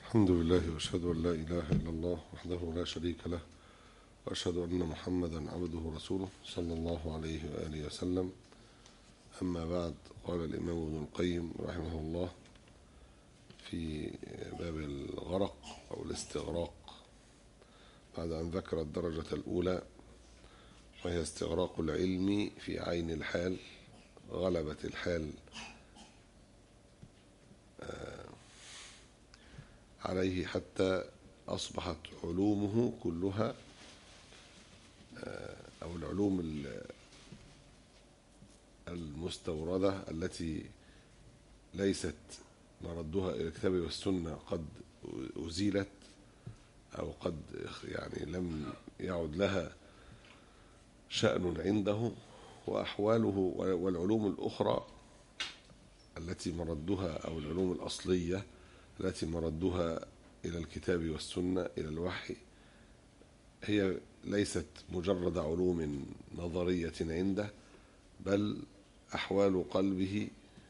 الحمد لله واشهد ان لا اله الا الله وحده لا شريك له واشهد ان محمدا عبده ورسوله صلى الله عليه واله وسلم اما بعد قال الامام ابن القيم رحمه الله في باب الغرق او الاستغراق بعد ان ذكر الدرجه الاولى وهي استغراق العلم في عين الحال غلبة الحال عليه حتى أصبحت علومه كلها أو العلوم المستوردة التي ليست مردها إلى الكتاب والسنة قد أزيلت أو قد يعني لم يعد لها شأن عنده وأحواله والعلوم الأخرى التي مردها أو العلوم الأصلية التي مردها إلى الكتاب والسنة إلى الوحي هي ليست مجرد علوم نظرية عنده بل أحوال قلبه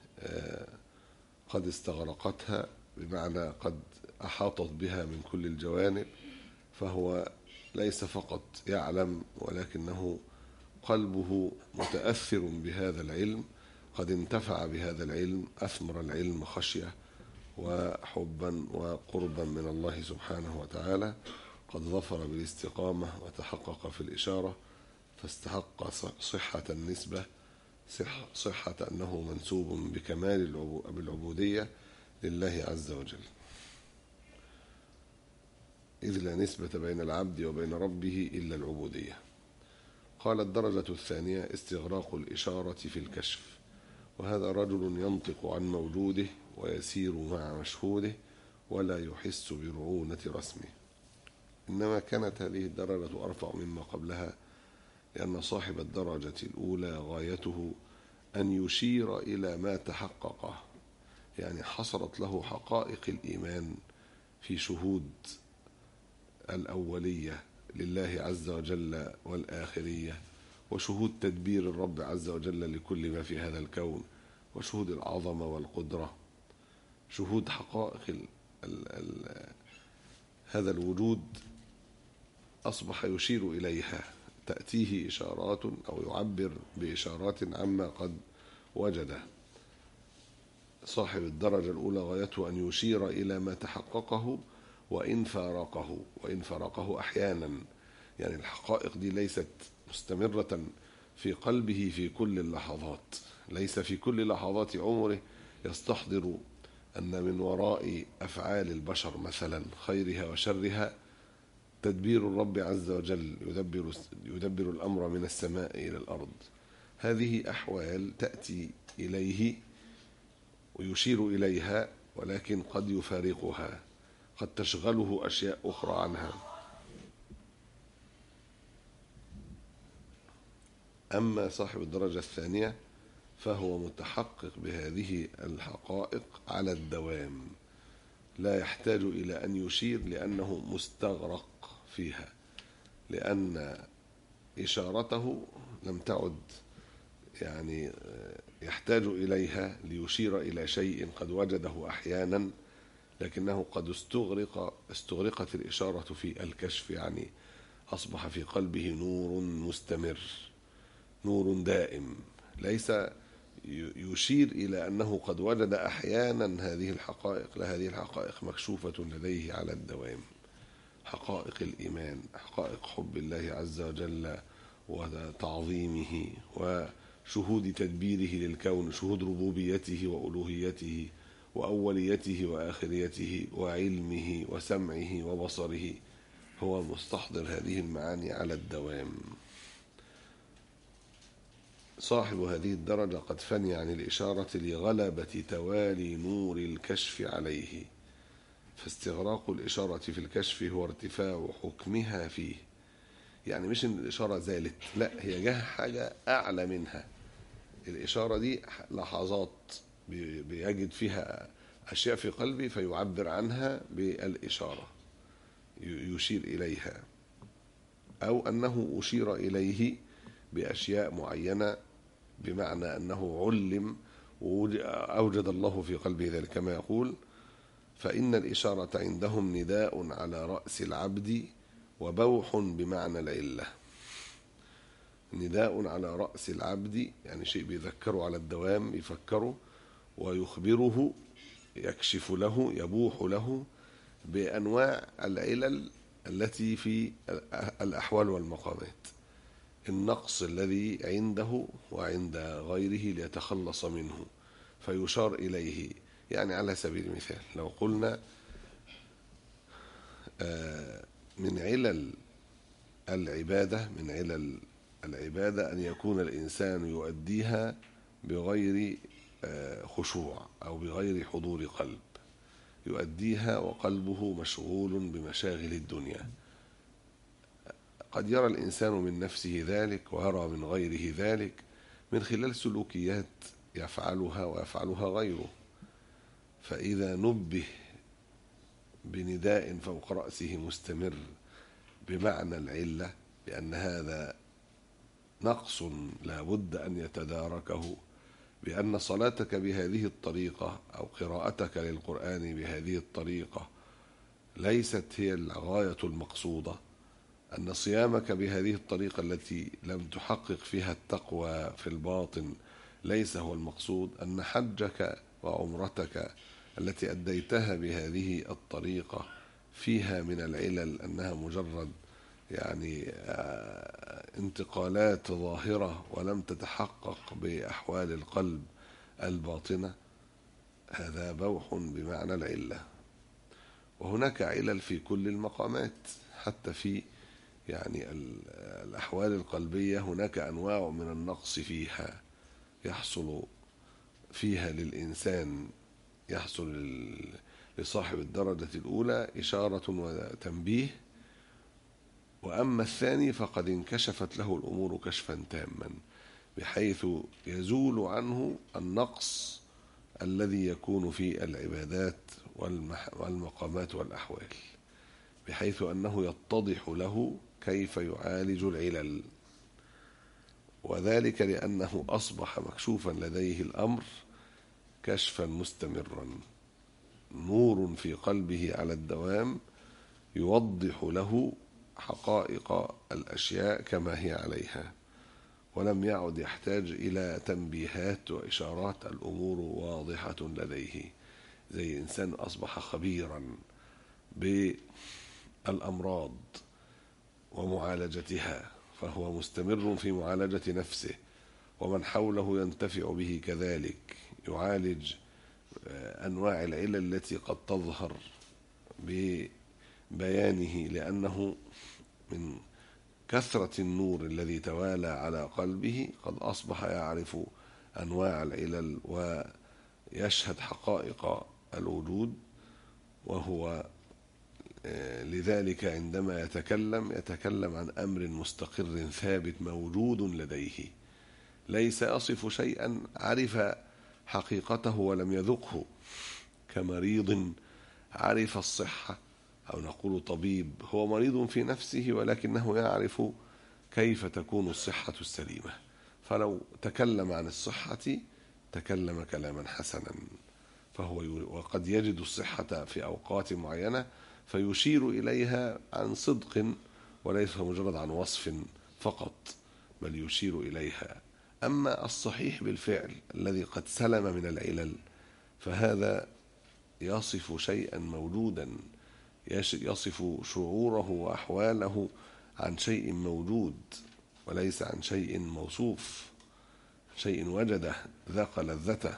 قد استغرقتها بمعنى قد أحاطت بها من كل الجوانب فهو ليس فقط يعلم ولكنه قلبه متأثر بهذا العلم قد انتفع بهذا العلم أثمر العلم خشية وحبا وقربا من الله سبحانه وتعالى قد ظفر بالاستقامة وتحقق في الإشارة فاستحق صحة النسبة صح صحة أنه منسوب بكمال بالعبودية لله عز وجل إذ لا نسبة بين العبد وبين ربه إلا العبودية قال الدرجة الثانية استغراق الإشارة في الكشف وهذا رجل ينطق عن موجوده ويسير مع مشهوده ولا يحس برعونة رسمه إنما كانت هذه الدرجة أرفع مما قبلها لأن صاحب الدرجة الأولى غايته أن يشير إلى ما تحققه يعني حصلت له حقائق الإيمان في شهود الأولية لله عز وجل والآخرية وشهود تدبير الرب عز وجل لكل ما في هذا الكون وشهود العظمة والقدرة شهود حقائق ال ال ال هذا الوجود أصبح يشير إليها تأتيه إشارات أو يعبر بإشارات عما قد وجده صاحب الدرجة الأولى غايته أن يشير إلى ما تحققه وإن فارقه وإن فارقه أحيانا يعني الحقائق دي ليست مستمرة في قلبه في كل اللحظات ليس في كل لحظات عمره يستحضر أن من وراء أفعال البشر مثلا خيرها وشرها تدبير الرب عز وجل يدبر, يدبر الأمر من السماء إلى الأرض هذه أحوال تأتي إليه ويشير إليها ولكن قد يفارقها قد تشغله أشياء أخرى عنها أما صاحب الدرجة الثانية فهو متحقق بهذه الحقائق على الدوام لا يحتاج إلى أن يشير لأنه مستغرق فيها لأن إشارته لم تعد يعني يحتاج إليها ليشير إلى شيء قد وجده أحيانا لكنه قد استغرق استغرقت الإشارة في الكشف يعني أصبح في قلبه نور مستمر نور دائم ليس يشير إلى أنه قد وجد أحيانا هذه الحقائق لا هذه الحقائق مكشوفة لديه على الدوام حقائق الإيمان حقائق حب الله عز وجل وتعظيمه وشهود تدبيره للكون شهود ربوبيته وألوهيته وأوليته وآخريته وعلمه وسمعه وبصره هو مستحضر هذه المعاني على الدوام صاحب هذه الدرجة قد فني عن الإشارة لغلبة توالي نور الكشف عليه فاستغراق الإشارة في الكشف هو ارتفاع حكمها فيه يعني مش ان الإشارة زالت لا هي جه حاجة أعلى منها الإشارة دي لحظات بيجد فيها أشياء في قلبي فيعبر عنها بالإشارة يشير إليها أو أنه أشير إليه بأشياء معينة بمعنى أنه علم وأوجد الله في قلبه ذلك كما يقول فإن الإشارة عندهم نداء على رأس العبد وبوح بمعنى العلة نداء على رأس العبد يعني شيء بيذكره على الدوام يفكره ويخبره يكشف له يبوح له بأنواع العلل التي في الأحوال والمقامات النقص الذي عنده وعند غيره ليتخلص منه فيشار إليه يعني على سبيل المثال لو قلنا من علل العبادة من علل العبادة أن يكون الإنسان يؤديها بغير خشوع أو بغير حضور قلب يؤديها وقلبه مشغول بمشاغل الدنيا قد يرى الإنسان من نفسه ذلك ويرى من غيره ذلك من خلال سلوكيات يفعلها ويفعلها غيره فإذا نبه بنداء فوق رأسه مستمر بمعنى العلة بأن هذا نقص لا بد أن يتداركه بأن صلاتك بهذه الطريقة أو قراءتك للقرآن بهذه الطريقة ليست هي الغاية المقصودة أن صيامك بهذه الطريقة التي لم تحقق فيها التقوى في الباطن ليس هو المقصود أن حجك وعمرتك التي أديتها بهذه الطريقة فيها من العلل أنها مجرد يعني انتقالات ظاهرة ولم تتحقق بأحوال القلب الباطنة هذا بوح بمعنى العلة وهناك علل في كل المقامات حتى في يعني الأحوال القلبية هناك أنواع من النقص فيها يحصل فيها للإنسان يحصل لصاحب الدرجة الأولى إشارة وتنبيه وأما الثاني فقد انكشفت له الأمور كشفا تاما بحيث يزول عنه النقص الذي يكون في العبادات والمقامات والأحوال بحيث أنه يتضح له كيف يعالج العلل وذلك لأنه أصبح مكشوفا لديه الأمر كشفا مستمرا نور في قلبه على الدوام يوضح له حقائق الأشياء كما هي عليها ولم يعد يحتاج إلى تنبيهات وإشارات الأمور واضحة لديه زي إنسان أصبح خبيرا بالأمراض ومعالجتها فهو مستمر في معالجة نفسه ومن حوله ينتفع به كذلك يعالج أنواع العلل التي قد تظهر ببيانه لأنه من كثرة النور الذي توالى على قلبه قد أصبح يعرف أنواع العلل ويشهد حقائق الوجود وهو لذلك عندما يتكلم يتكلم عن أمر مستقر ثابت موجود لديه ليس يصف شيئا عرف حقيقته ولم يذقه كمريض عرف الصحة أو نقول طبيب هو مريض في نفسه ولكنه يعرف كيف تكون الصحة السليمة فلو تكلم عن الصحة تكلم كلاما حسنا فهو وقد يجد الصحة في أوقات معينة فيشير إليها عن صدق وليس مجرد عن وصف فقط بل يشير إليها أما الصحيح بالفعل الذي قد سلم من العلل فهذا يصف شيئا موجودا يصف شعوره وأحواله عن شيء موجود وليس عن شيء موصوف شيء وجده ذاق لذته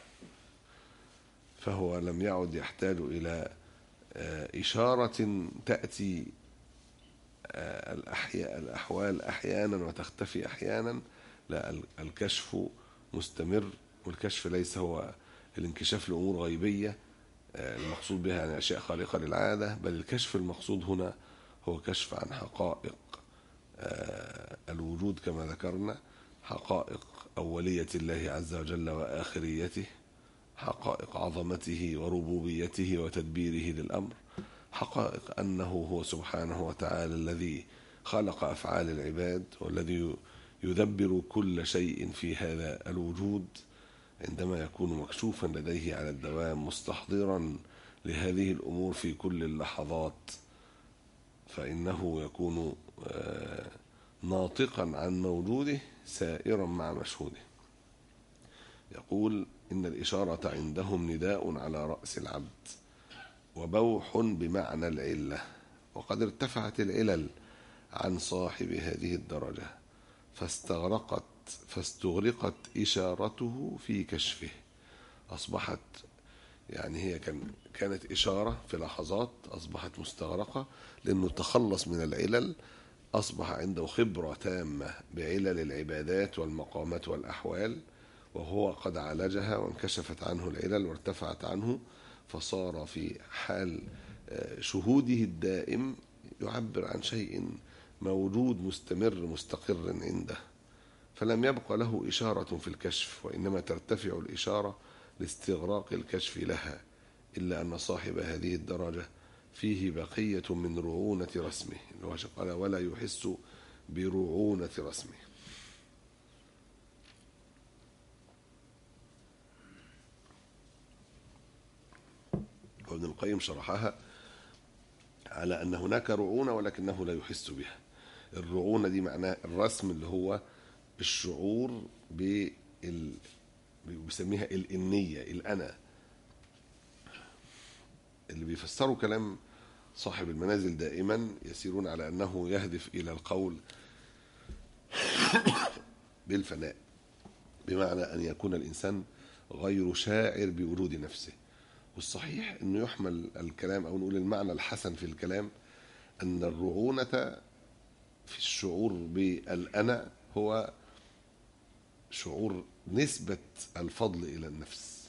فهو لم يعد يحتاج إلى إشارة تأتي الأحياء الأحوال أحيانا وتختفي أحيانا لا الكشف مستمر والكشف ليس هو الانكشاف لأمور غيبية المقصود بها يعني أشياء خارقة للعادة بل الكشف المقصود هنا هو كشف عن حقائق الوجود كما ذكرنا حقائق أولية الله عز وجل وآخريته حقائق عظمته وربوبيته وتدبيره للأمر حقائق أنه هو سبحانه وتعالى الذي خلق أفعال العباد والذي يدبر كل شيء في هذا الوجود عندما يكون مكشوفا لديه على الدوام مستحضرا لهذه الأمور في كل اللحظات فإنه يكون آه، ناطقا عن موجوده سائرا مع مشهوده يقول إن الإشارة عندهم نداء على رأس العبد وبوح بمعنى العلة وقد ارتفعت العلل عن صاحب هذه الدرجة فاستغرقت فاستغرقت إشارته في كشفه أصبحت يعني هي كان كانت إشارة في لحظات أصبحت مستغرقة لأنه تخلص من العلل أصبح عنده خبرة تامة بعلل العبادات والمقامات والأحوال وهو قد عالجها وانكشفت عنه العلل وارتفعت عنه فصار في حال آه، شهوده الدائم يعبر عن شيء موجود مستمر مستقر عنده فلم يبق له إشارة في الكشف وإنما ترتفع الإشارة لاستغراق الكشف لها إلا أن صاحب هذه الدرجة فيه بقية من رعونة رسمه قال ولا يحس برعونة رسمه وابن القيم شرحها على أن هناك رعونة ولكنه لا يحس بها الرعونة دي معناه الرسم اللي هو الشعور بال بيسميها الإنية الأنا اللي بيفسروا كلام صاحب المنازل دائما يسيرون على أنه يهدف إلى القول بالفناء بمعنى أن يكون الإنسان غير شاعر بوجود نفسه والصحيح أنه يحمل الكلام أو نقول المعنى الحسن في الكلام أن الرعونة في الشعور بالأنا هو شعور نسبة الفضل إلى النفس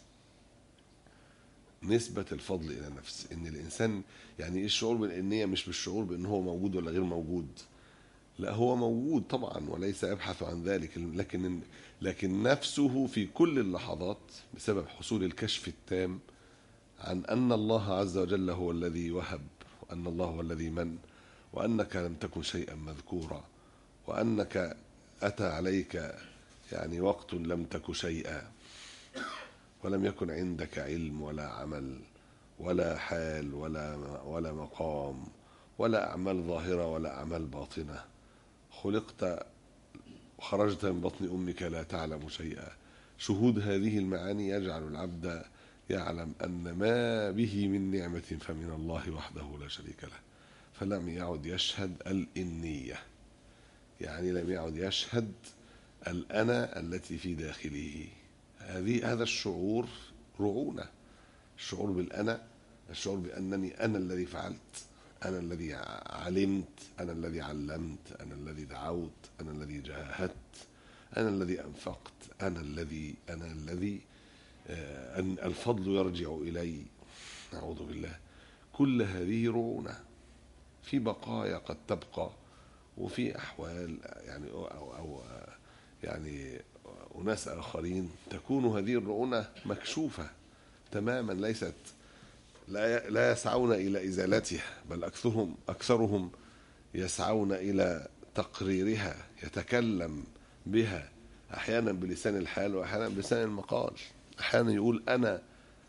نسبة الفضل إلى النفس إن الإنسان يعني إيه الشعور بالإنية مش بالشعور بأن هو موجود ولا غير موجود لا هو موجود طبعا وليس يبحث عن ذلك لكن لكن نفسه في كل اللحظات بسبب حصول الكشف التام عن أن الله عز وجل هو الذي وهب وأن الله هو الذي من وأنك لم تكن شيئا مذكورا وأنك أتى عليك يعني وقت لم تك شيئا ولم يكن عندك علم ولا عمل ولا حال ولا ولا مقام ولا أعمال ظاهرة ولا أعمال باطنة خلقت وخرجت من بطن أمك لا تعلم شيئا شهود هذه المعاني يجعل العبد يعلم أن ما به من نعمة فمن الله وحده لا شريك له فلم يعد يشهد الإنية يعني لم يعد يشهد الأنا التي في داخله هذه هذا الشعور رعونة الشعور بالأنا الشعور بأنني أنا الذي فعلت أنا الذي علمت أنا الذي علمت أنا الذي دعوت أنا الذي جاهدت أنا الذي أنفقت أنا الذي أنا الذي آه، أن الفضل يرجع إلي نعوذ بالله كل هذه رعونة في بقايا قد تبقى وفي أحوال يعني أو, أو, أو يعني أناس آخرين تكون هذه الرعونة مكشوفة تماما ليست لا لا يسعون إلى إزالتها بل أكثرهم أكثرهم يسعون إلى تقريرها يتكلم بها أحيانا بلسان الحال وأحيانا بلسان المقال أحيانا يقول أنا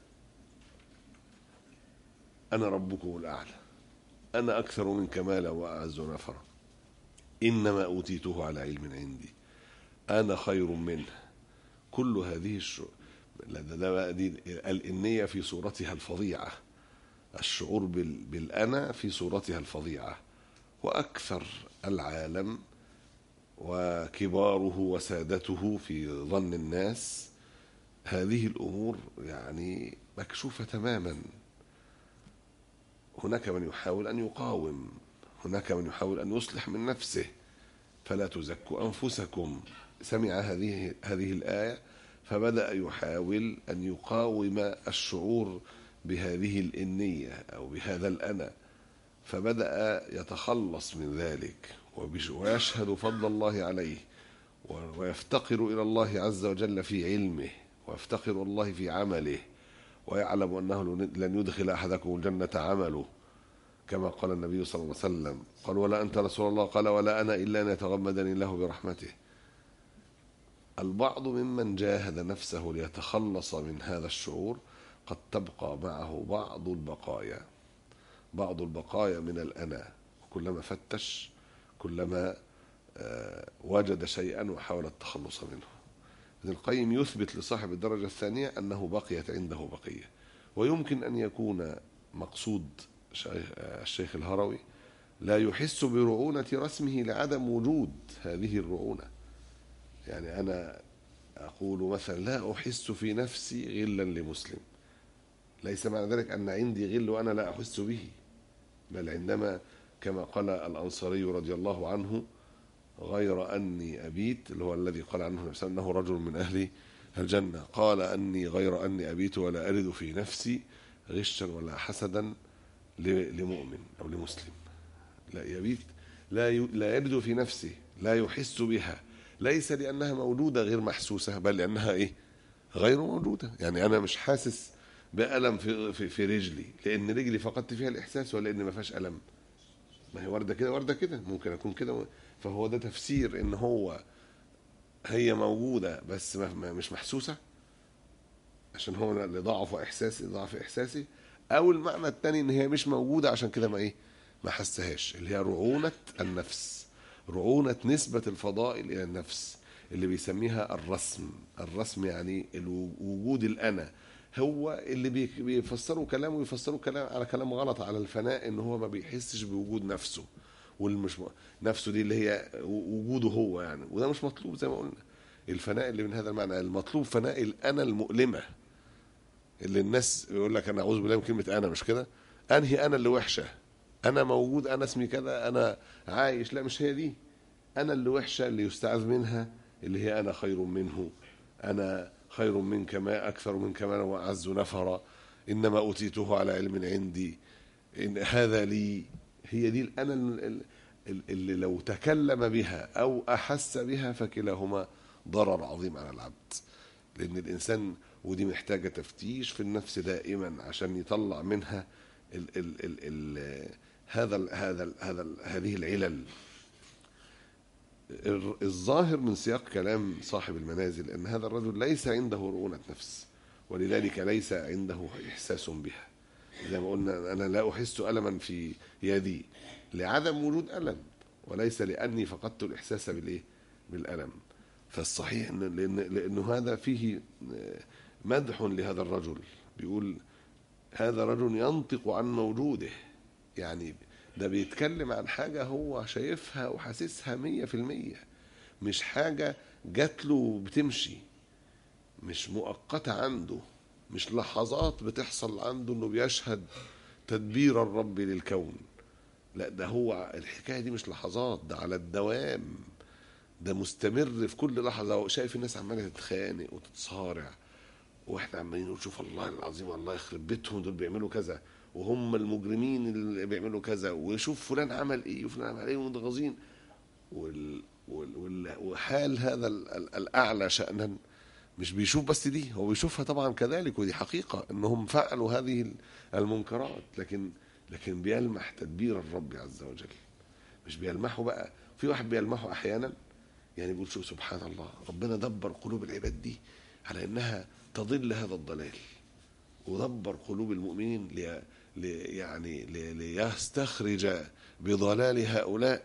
أنا ربكم الأعلى أنا أكثر منك مالا وأعز نفرا إنما أوتيته على علم عندي أنا خير منه كل هذه الش... ده بقى دي الإنية في صورتها الفظيعة الشعور بال... بالأنا في صورتها الفظيعة وأكثر العالم وكباره وسادته في ظن الناس هذه الأمور يعني مكشوفة تماما هناك من يحاول أن يقاوم هناك من يحاول أن يصلح من نفسه فلا تزكوا أنفسكم سمع هذه هذه الآية فبدأ يحاول أن يقاوم الشعور بهذه الإنية أو بهذا الأنا فبدأ يتخلص من ذلك ويشهد فضل الله عليه ويفتقر إلى الله عز وجل في علمه ويفتقر الله في عمله ويعلم أنه لن يدخل أحدكم الجنة عمله كما قال النبي صلى الله عليه وسلم قال ولا أنت رسول الله قال ولا أنا إلا أن يتغمدني الله برحمته البعض ممن جاهد نفسه ليتخلص من هذا الشعور قد تبقى معه بعض البقايا بعض البقايا من الأنا كلما فتش كلما آه، وجد شيئا وحاول التخلص منه ابن القيم يثبت لصاحب الدرجة الثانية أنه بقيت عنده بقية ويمكن أن يكون مقصود شيخ- آه، الشيخ الهروي لا يحس برعونة رسمه لعدم وجود هذه الرعونة يعني أنا أقول مثلا لا أحس في نفسي غلا لمسلم ليس معنى ذلك أن عندي غل وأنا لا أحس به بل عندما كما قال الأنصاري رضي الله عنه غير أني أبيت اللي هو الذي قال عنه نفسه أنه رجل من أهل الجنة قال أني غير أني أبيت ولا أرد في نفسي غشا ولا حسدا ل- لمؤمن أو لمسلم لا يبيت لا ي- لا يرد في نفسه لا يحس بها ليس لأنها موجودة غير محسوسة بل لأنها إيه غير موجودة يعني أنا مش حاسس بألم في, في, في رجلي لأن رجلي فقدت فيها الإحساس ولا إن ما فيهاش ألم ما هي وردة كده وردة كده ممكن أكون كده فهو ده تفسير إن هو هي موجودة بس ما ما- مش محسوسة عشان هو لضعف إحساسي ضعف إحساسي أو المعنى التاني إن هي مش موجودة عشان كده ما إيه ما حسهاش اللي هي رعونة النفس رعونة نسبة الفضائل إلى النفس اللي بيسميها الرسم الرسم يعني الو- وجود الأنا هو اللي بي- بيفسروا كلامه ويفسروا كلام على كلام غلط على الفناء ان هو ما بيحسش بوجود نفسه والمش م- نفسه دي اللي هي و- وجوده هو يعني وده مش مطلوب زي ما قلنا الفناء اللي من هذا المعنى المطلوب فناء الانا المؤلمه اللي الناس يقول لك انا اعوذ بالله من كلمه انا مش كده انهي انا اللي وحشه انا موجود انا اسمي كذا انا عايش لا مش هي دي انا اللي وحشه اللي يستعاذ منها اللي هي انا خير منه انا خير منك ما اكثر منك ما واعز نفرا انما اوتيته على علم عندي إن هذا لي هي دي الانا ال- ال- ال- اللي لو تكلم بها او احس بها فكلاهما ضرر عظيم على العبد لان الانسان ودي محتاجه تفتيش في النفس دائما عشان يطلع منها ال ال ال ال هذا ال هذا ال هذا ال هذه العلل الر- الظاهر من سياق كلام صاحب المنازل ان هذا الرجل ليس عنده رؤونه نفس ولذلك ليس عنده احساس بها زي ما قلنا انا لا احس الما في يدي لعدم وجود الم وليس لاني فقدت الاحساس بالايه بالالم فالصحيح ان لان لانه هذا فيه مدح لهذا الرجل بيقول هذا رجل ينطق عن موجوده يعني ده بيتكلم عن حاجة هو شايفها وحاسسها مية في المية مش حاجة جات له بتمشي مش مؤقتة عنده مش لحظات بتحصل عنده انه بيشهد تدبير الرب للكون لا ده هو الحكاية دي مش لحظات ده على الدوام ده مستمر في كل لحظة شايف الناس عمالة تتخانق وتتصارع واحنا عمالين نشوف الله العظيم الله يخرب بيتهم دول بيعملوا كذا وهم المجرمين اللي بيعملوا كذا ويشوف فلان عمل ايه وفلان عمل ايه ومتغاظين وال... وال... وال... وحال هذا ال... ال- الاعلى شانا مش بيشوف بس دي هو بيشوفها طبعا كذلك ودي حقيقه انهم فعلوا هذه ال- المنكرات لكن لكن بيلمح تدبير الرب عز وجل مش بيلمحه بقى في واحد بيلمحه احيانا يعني بيقول شوف سبحان الله ربنا دبر قلوب العباد دي على انها تضل هذا الضلال ودبر قلوب المؤمنين لي لي يعني لي ليستخرج بضلال هؤلاء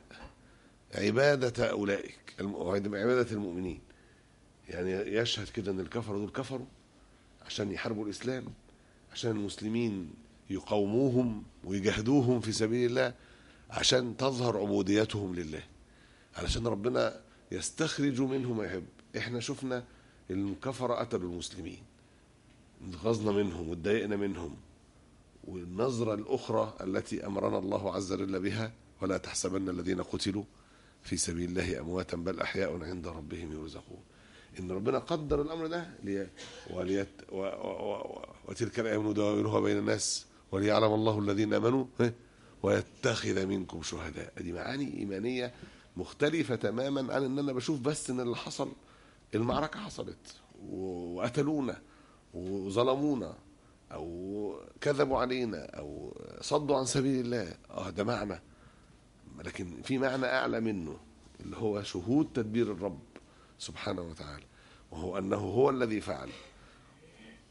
عبادة أولئك الم- عبادة المؤمنين يعني يشهد كده أن الكفر دول كفروا عشان يحاربوا الإسلام عشان المسلمين يقاوموهم ويجاهدوهم في سبيل الله عشان تظهر عبوديتهم لله علشان ربنا يستخرج منه ما يحب احنا شفنا الكفر قتلوا المسلمين اتغاظنا منهم واتضايقنا منهم والنظرة الأخرى التي أمرنا الله عز وجل بها ولا تحسبن الذين قتلوا في سبيل الله أمواتا بل أحياء عند ربهم يرزقون إن ربنا قدر الأمر ده لي وليت و و و و وتلك الأيام نداولها بين الناس وليعلم الله الذين آمنوا ها، ويتخذ منكم شهداء دي معاني إيمانية مختلفة تماما عن إن أنا بشوف بس إن اللي حصل المعركة حصلت و- وقتلونا وظلمونا او كذبوا علينا او صدوا عن سبيل الله اه ده معنى لكن في معنى اعلى منه اللي هو شهود تدبير الرب سبحانه وتعالى وهو انه هو الذي فعل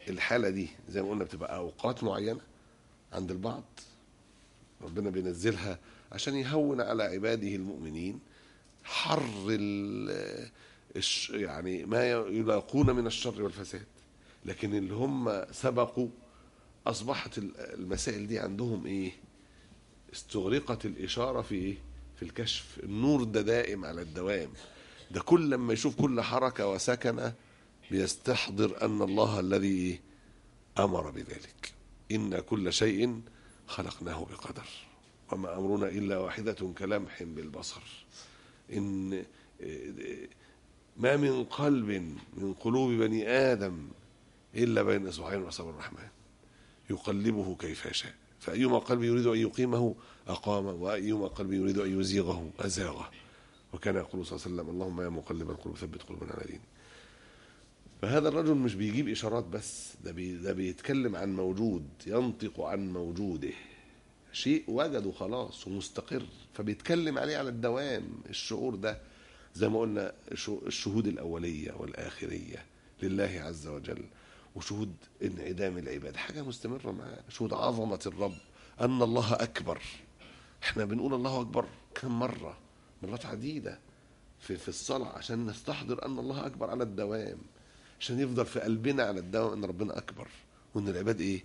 الحالة دي زي ما قلنا بتبقى أوقات معينة عند البعض ربنا بينزلها عشان يهون على عباده المؤمنين حر ال الش يعني ما يلاقون من الشر والفساد لكن اللي هم سبقوا أصبحت ال- المسائل دي عندهم إيه استغرقت الإشارة في إيه في الكشف النور ده دائم على الدوام ده كل لما يشوف كل حركة وسكنة بيستحضر أن الله الذي إيه؟ أمر بذلك إن كل شيء خلقناه بقدر وما أمرنا إلا واحدة كلمح بالبصر إن ما من قلب من قلوب بني آدم إلا بين إصبعين من أصابع الرحمن يقلبه كيف يشاء فأيما قلب يريد أن يقيمه أقامه وأيما قلب يريد أن يزيغه أزاغه وكان يقول صلى الله عليه وسلم اللهم يا مقلب القلوب ثبت قلوبنا على دينك فهذا الرجل مش بيجيب إشارات بس ده, بي ده بيتكلم عن موجود ينطق عن موجوده شيء وجده خلاص ومستقر فبيتكلم عليه على الدوام الشعور ده زي ما قلنا الشو- الشهود الأولية والآخرية لله عز وجل وشهود انعدام العباد حاجة مستمرة معاه شهود عظمة الرب أن الله أكبر احنا بنقول الله أكبر كم مرة مرات عديدة في, في الصلاة عشان نستحضر أن الله أكبر على الدوام عشان يفضل في قلبنا على الدوام أن ربنا أكبر وأن العباد إيه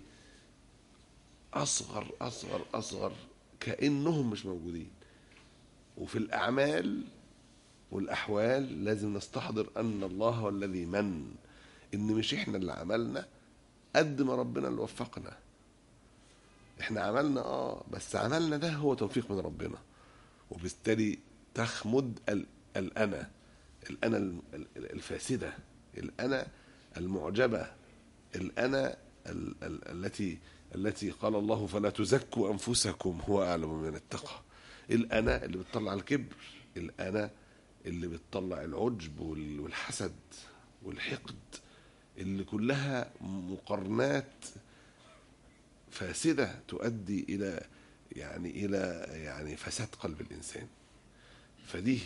أصغر أصغر أصغر كأنهم مش موجودين وفي الأعمال والأحوال لازم نستحضر أن الله هو الذي من إن مش إحنا اللي عملنا قد ما ربنا اللي وفقنا إحنا عملنا آه بس عملنا ده هو توفيق من ربنا وبالتالي تخمد ال- الأنا الأنا ال- ال- الفاسدة الأنا المعجبة الأنا ال- ال- التي التي قال الله فلا تزكوا أنفسكم هو أعلم من اتقى الأنا اللي بتطلع الكبر الأنا اللي بتطلع العجب وال- والحسد والحقد اللي كلها مقارنات فاسدة تؤدي إلى يعني إلى يعني فساد قلب الإنسان فدي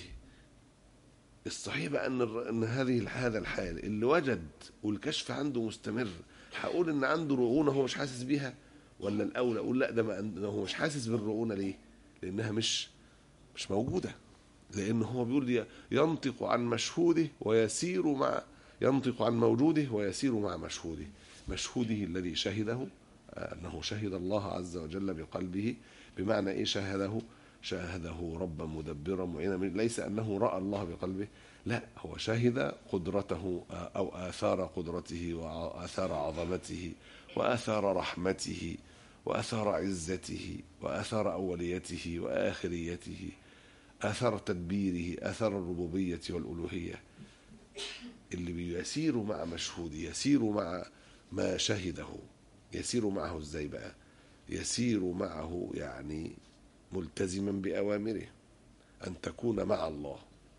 الصحيح بقى ان الر- ان هذه هذا الحال اللي وجد والكشف عنده مستمر هقول ان عنده رعونه هو مش حاسس بيها ولا الاولى اقول لا ده ما عند- هو مش حاسس بالرعونه ليه؟ لانها مش مش موجوده لان هو بيقول لي ينطق عن مشهوده ويسير مع ينطق عن موجوده ويسير مع مشهوده مشهوده الذي شهده آه، انه شهد الله عز وجل بقلبه بمعنى ايه شاهده شاهده ربا مدبرا معينا من- ليس انه راى الله بقلبه لا هو شهد قدرته آه، او اثار قدرته واثار عظمته واثار رحمته واثار عزته واثار اوليته واخريته اثار تدبيره اثار الربوبيه والالوهيه اللي بيسير مع مشهود يسير مع ما شهده يسير معه ازاي بقى يسير معه يعني ملتزما باوامره ان تكون مع الله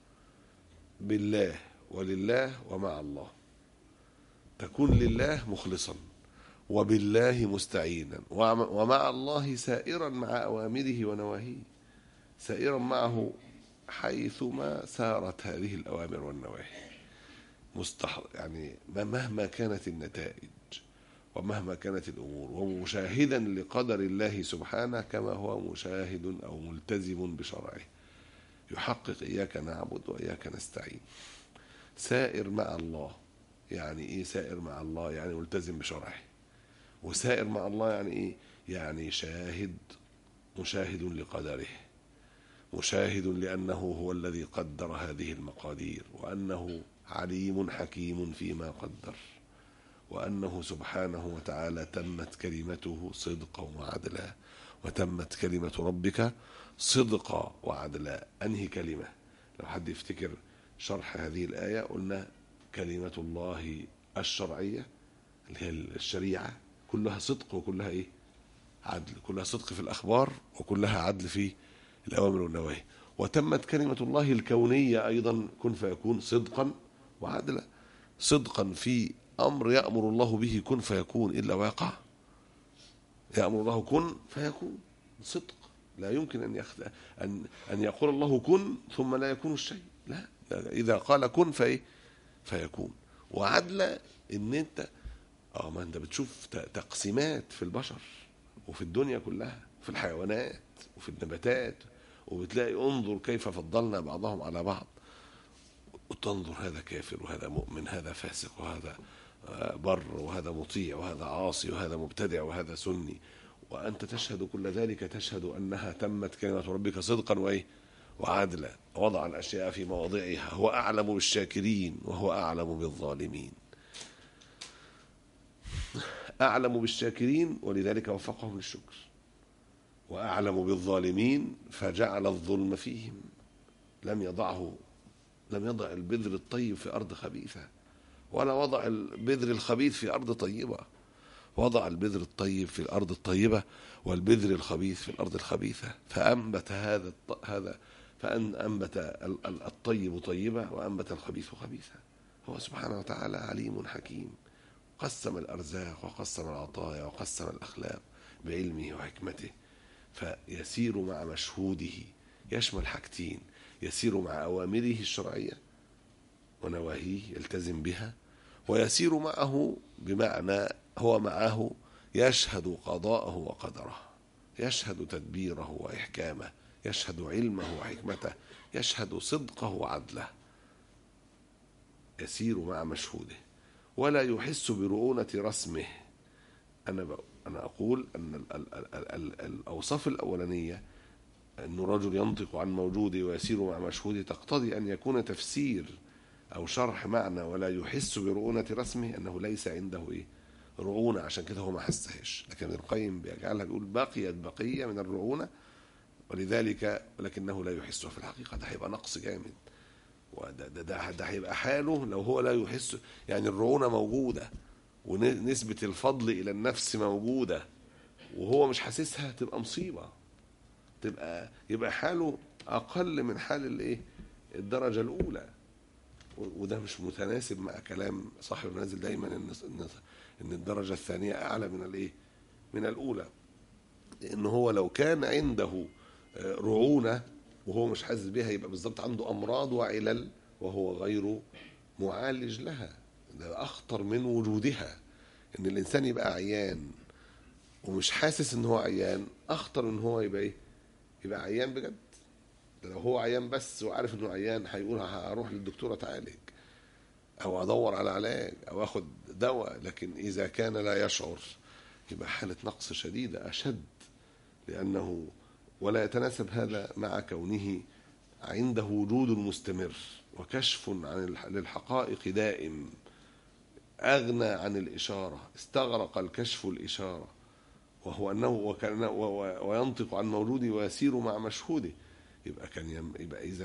بالله ولله ومع الله تكون لله مخلصا وبالله مستعينا وعم- ومع الله سائرا مع اوامره ونواهيه سائرا معه حيثما سارت هذه الاوامر والنواهي مستحضر يعني ما- مهما كانت النتائج ومهما كانت الامور ومشاهدا لقدر الله سبحانه كما هو مشاهد او ملتزم بشرعه يحقق اياك نعبد واياك نستعين سائر مع الله يعني ايه سائر مع الله يعني ملتزم بشرعه وسائر مع الله يعني ايه يعني شاهد مشاهد لقدره مشاهد لانه هو الذي قدر هذه المقادير وانه عليم حكيم فيما قدر وانه سبحانه وتعالى تمت كلمته صدقا وعدلا وتمت كلمه ربك صدقا وعدلا انهي كلمه لو حد يفتكر شرح هذه الايه قلنا كلمه الله الشرعيه اللي هي الشريعه كلها صدق وكلها ايه عدل كلها صدق في الأخبار وكلها عدل في الأوامر والنواهي وتمت كلمة الله الكونية أيضا كن فيكون صدقا وعدلا صدقا في أمر يأمر الله به كن فيكون إلا واقع يأمر الله كن فيكون صدق لا يمكن أن يخد... أن أن يقول الله كن ثم لا يكون الشيء لا إذا قال كن فإيه فيكون وعدل إن أنت اه ما انت بتشوف ت- تقسيمات في البشر وفي الدنيا كلها في الحيوانات وفي النباتات وبتلاقي انظر كيف فضلنا بعضهم على بعض وتنظر هذا كافر وهذا مؤمن هذا فاسق وهذا آه، بر وهذا مطيع وهذا عاصي وهذا مبتدع وهذا سني وأنت تشهد كل ذلك تشهد أنها تمت كلمة ربك صدقا وإيه وعدلا وضع الأشياء في مواضعها هو أعلم بالشاكرين وهو أعلم بالظالمين أعلم بالشاكرين ولذلك وفقهم للشكر وأعلم بالظالمين فجعل الظلم فيهم لم يضعه لم يضع البذر الطيب في أرض خبيثة ولا وضع البذر الخبيث في أرض طيبة وضع البذر الطيب في الأرض الطيبة والبذر الخبيث في الأرض الخبيثة فأنبت هذا الط... هذا فأن أنبت ال- ال- الطيب طيبة وأنبت الخبيث خبيثا هو سبحانه وتعالى عليم حكيم قسم الأرزاق وقسم العطايا وقسم الأخلاق بعلمه وحكمته فيسير مع مشهوده يشمل حاجتين يسير مع أوامره الشرعية ونواهيه يلتزم بها ويسير معه بمعنى هو معه يشهد قضاءه وقدره يشهد تدبيره وإحكامه يشهد علمه وحكمته يشهد صدقه وعدله يسير مع مشهوده ولا يحس برؤونة رسمه أنا ب... أنا أقول أن ال... ال... ال... ال... ال... الأوصاف الأولانية أن رجل ينطق عن موجوده ويسير مع مشهوده تقتضي أن يكون تفسير أو شرح معنى ولا يحس برؤونة رسمه أنه ليس عنده إيه رعونة عشان كده هو ما حسهاش لكن ابن القيم بيجعلها بيقول بقيت بقية من الرعونة ولذلك ولكنه لا يحسها في الحقيقة ده هيبقى نقص جامد وده ده ده, ده هيبقى حاله لو هو لا يحس يعني الرعونة موجودة ونسبة الفضل إلى النفس موجودة وهو مش حاسسها تبقى مصيبة تبقى يبقى حاله أقل من حال الإيه الدرجة الأولى وده مش متناسب مع كلام صاحب النازل دايما ان ان ان الدرجه الثانيه اعلى من الايه؟ من الاولى. لان هو لو كان عنده رعونه وهو مش حاسس بيها يبقى بالظبط عنده امراض وعلل وهو غير معالج لها. ده اخطر من وجودها. ان الانسان يبقى عيان ومش حاسس ان هو عيان اخطر من هو يبقى ايه؟ يبقى عيان بجد. لو هو عيان بس وعارف انه عيان هيقول هروح للدكتور اتعالج او ادور على علاج او اخد دواء لكن اذا كان لا يشعر يبقى حاله نقص شديده اشد لانه ولا يتناسب هذا مع كونه عنده وجود مستمر وكشف عن للحقائق دائم اغنى عن الاشاره استغرق الكشف الاشاره وهو انه وكان وينطق عن موجوده ويسير مع مشهوده يبقى كان يم يبقى اذا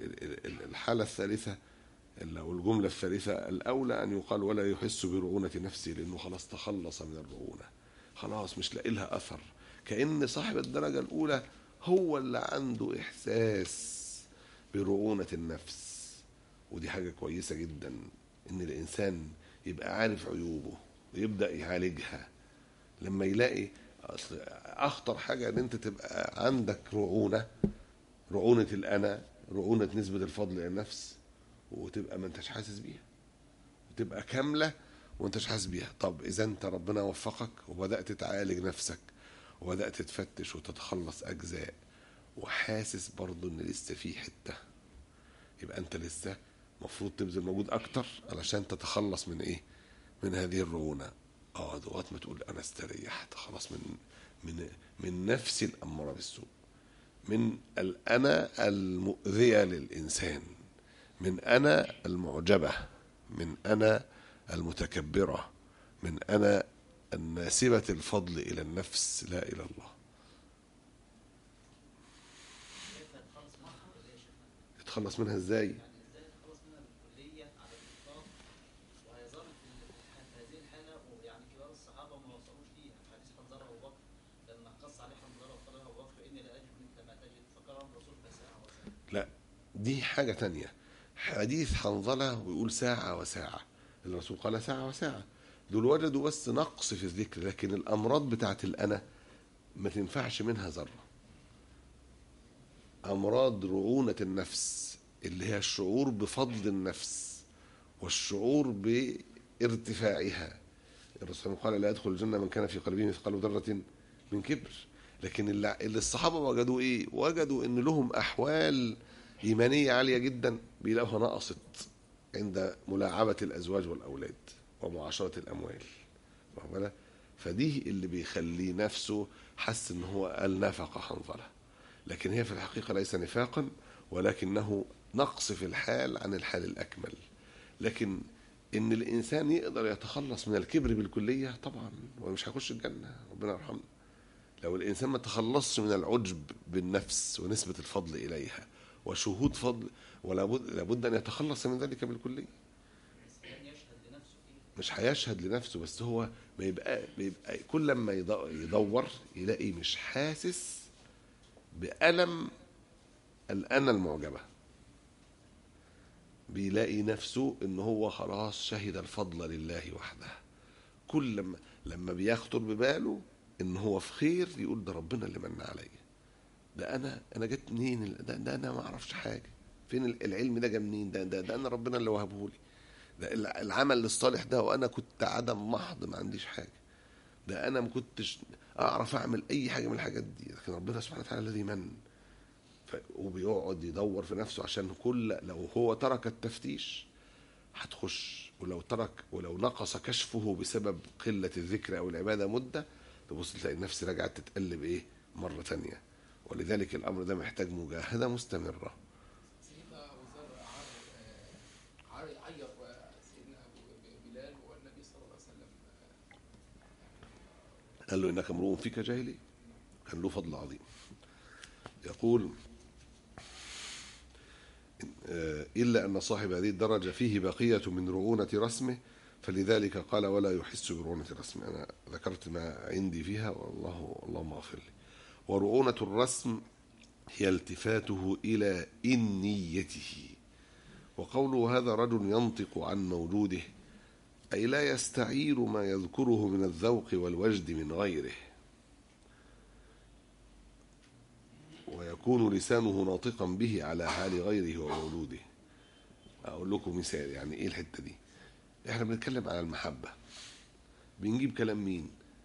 الحاله الثالثه او الجمله الثالثه الاولى ان يقال ولا يحس برعونه نفسه لانه خلاص تخلص من الرعونه خلاص مش لاقي لها اثر كان صاحب الدرجه الاولى هو اللي عنده احساس برعونه النفس ودي حاجه كويسه جدا ان الانسان يبقى عارف عيوبه ويبدا يعالجها لما يلاقي اصل اخطر حاجه ان انت تبقى عندك رعونه رعونة الأنا رعونة نسبة الفضل إلى النفس وتبقى ما انتش حاسس بيها وتبقى كاملة وانتش حاسس بيها طب إذا أنت ربنا وفقك وبدأت تعالج نفسك وبدأت تفتش وتتخلص أجزاء وحاسس برضه إن لسه في حتة يبقى أنت لسه المفروض تبذل مجهود أكتر علشان تتخلص من إيه؟ من هذه الرعونة اه دوات ما تقول أنا استريحت خلاص من من من نفسي الأمارة بالسوء من الأنا المؤذية للإنسان من أنا المعجبة من أنا المتكبرة من أنا الناسبة الفضل إلى النفس لا إلى الله يتخلص منها إزاي لا دي حاجة تانية حديث حنظلة ويقول ساعة وساعة الرسول قال ساعة وساعة دول وجدوا بس نقص في الذكر لكن الأمراض بتاعت الأنا ما تنفعش منها ذرة أمراض رعونة النفس اللي هي الشعور بفضل النفس والشعور بارتفاعها الرسول قال لا يدخل الجنة من كان في قلبه مثقال ذرة من كبر لكن اللي اللي الصحابة وجدوا إيه وجدوا إن لهم أحوال إيمانية عالية جدا بيلاقوها نقصت عند ملاعبة الأزواج والأولاد ومعاشرة الأموال واخد بالك؟ فدي اللي بيخلي نفسه حس ان هو قال نفق حنظله لكن هي في الحقيقة ليس نفاقا ولكنه نقص في الحال عن الحال الأكمل لكن ان الانسان يقدر يتخلص من الكبر بالكليه طبعا هو مش هيخش الجنه ربنا يرحمنا لو الانسان ما تخلصش من العجب بالنفس ونسبه الفضل اليها وشهود فضل ولا بد لابد ان يتخلص من ذلك بالكليه الإنسان يشهد لنفسه فيه مش هيشهد لنفسه بس هو بيبقى بيبقى كل لما يض- يدور يلاقي مش حاسس بألم الأنا المعجبة بيلاقي نفسه ان هو خلاص شهد الفضل لله وحده كل لما لما بيخطر بباله ان هو في خير يقول ده ربنا اللي من عليا ده انا انا جت منين ال- ده, ده انا ما اعرفش حاجه فين ال- العلم ده جه منين ده, ده ده انا ربنا اللي وهبه لي ده الع- العمل الصالح ده وانا كنت عدم محض ما عنديش حاجه ده انا ما كنتش اعرف اعمل اي حاجه من الحاجات دي لكن ربنا سبحانه وتعالى الذي من ف- وبيقعد يدور في نفسه عشان كل لو هو ترك التفتيش هتخش ولو ترك ولو نقص كشفه بسبب قلة الذكر أو العبادة مدة تبص تلاقي النفس رجعت تتقلب إيه مرة تانية ولذلك الأمر ده محتاج مجاهدة مستمرة سيدنا ابو ذر عار عار عير سيدنا ابو بلال والنبي صلى الله عليه وسلم قال له إنك امرؤ فيك جاهلي كان له فضل عظيم يقول آه، إلا أن صاحب هذه الدرجة فيه بقية من رعونة رسمه فلذلك قال ولا يحس برعونة رسمه أنا ذكرت ما عندي فيها والله اللهم اغفر لي ورعونة الرسم هي التفاته إلى إنيته وقوله هذا رجل ينطق عن موجوده أي لا يستعير ما يذكره من الذوق والوجد من غيره ويكون لسانه ناطقا به على حال غيره ومولوده أقول لكم مثال يعني إيه الحتة دي إحنا بنتكلم على المحبة بنجيب كلام مين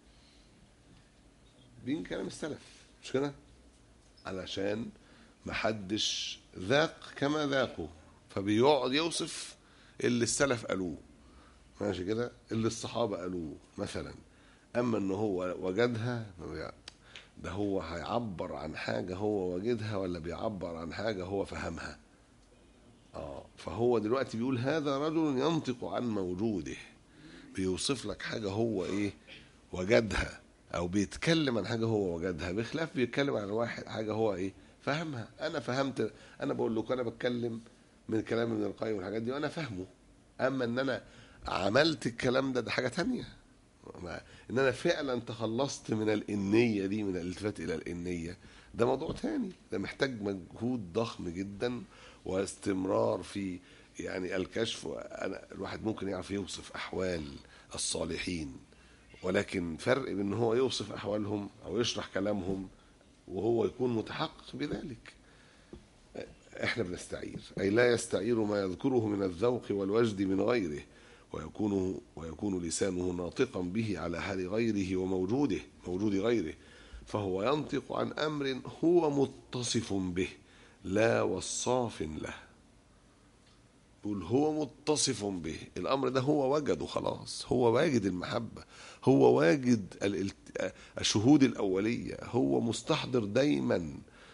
بنجيب كلام السلف مش كده علشان محدش ذاق كما ذاقوا فبيقعد يوصف اللي السلف قالوه ماشي كده اللي الصحابة قالوه مثلا أما إن هو وجدها ده هو هيعبر عن حاجة هو وجدها ولا بيعبر عن حاجة هو فهمها اه فهو دلوقتي بيقول هذا رجل ينطق عن موجوده بيوصف لك حاجة هو ايه وجدها او بيتكلم عن حاجة هو وجدها بخلاف بيتكلم عن واحد حاجة هو ايه فهمها انا فهمت انا بقول لكم انا بتكلم من كلام ابن القيم والحاجات دي وانا فاهمه اما ان انا عملت الكلام ده ده حاجة تانية ما- ان انا فعلا تخلصت من الانيه دي من الالتفات الى الانيه ده موضوع تاني ده محتاج مجهود ضخم جدا واستمرار في يعني الكشف أنا الواحد ممكن يعرف يوصف احوال الصالحين ولكن فرق بين ان هو يوصف احوالهم او يشرح كلامهم وهو يكون متحقق بذلك احنا بنستعير اي لا يستعير ما يذكره من الذوق والوجد من غيره ويكون ويكون لسانه ناطقا به على حال غيره وموجوده موجود غيره فهو ينطق عن امر هو متصف به لا وصاف له يقول هو متصف به الامر ده هو وجده خلاص هو واجد المحبه هو واجد الالت- الشهود الاوليه هو مستحضر دايما